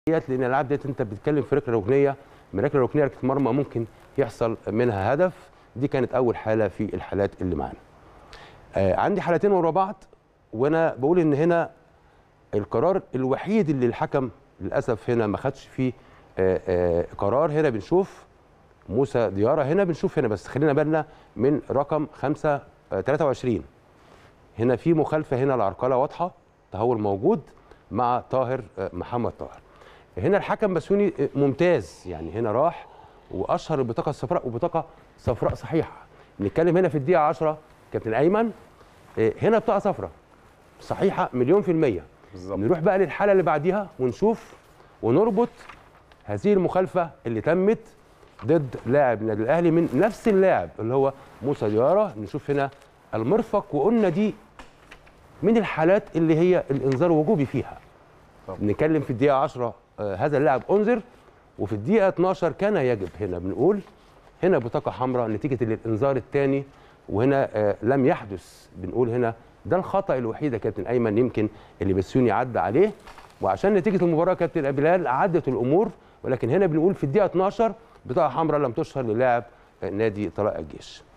ديت لان الالعاب ديت انت بتتكلم في ركله ركنيه من ركله ركنيه ركله مرمى ممكن يحصل منها هدف دي كانت اول حاله في الحالات اللي معانا آه عندي حالتين ورا بعض وانا بقول ان هنا القرار الوحيد اللي الحكم للاسف هنا ما خدش فيه آه آه قرار هنا بنشوف موسى ديارة هنا بنشوف هنا بس خلينا بالنا من رقم 5 آه 23 هنا في مخالفه هنا العرقله واضحه تهور موجود مع طاهر آه محمد طاهر هنا الحكم بسيوني ممتاز يعني هنا راح واشهر البطاقه الصفراء وبطاقه صفراء صحيحه نتكلم هنا في الدقيقه 10 كابتن ايمن هنا بطاقه صفراء صحيحه مليون في الميه بالظبط. نروح بقى للحاله اللي بعديها ونشوف ونربط هذه المخالفه اللي تمت ضد لاعب النادي الاهلي من نفس اللاعب اللي هو موسى ديارة نشوف هنا المرفق وقلنا دي من الحالات اللي هي الانذار وجوبي فيها طبعا. نتكلم في الدقيقه 10 آه هذا اللاعب انذر وفي الدقيقه 12 كان يجب هنا بنقول هنا بطاقه حمراء نتيجه الانذار الثاني وهنا آه لم يحدث بنقول هنا ده الخطا الوحيد يا كابتن ايمن يمكن اللي بسيوني عدى عليه وعشان نتيجه المباراه كابتن بلال عدت الامور ولكن هنا بنقول في الدقيقه 12 بطاقه حمراء لم تشهر للاعب آه نادي طلائع الجيش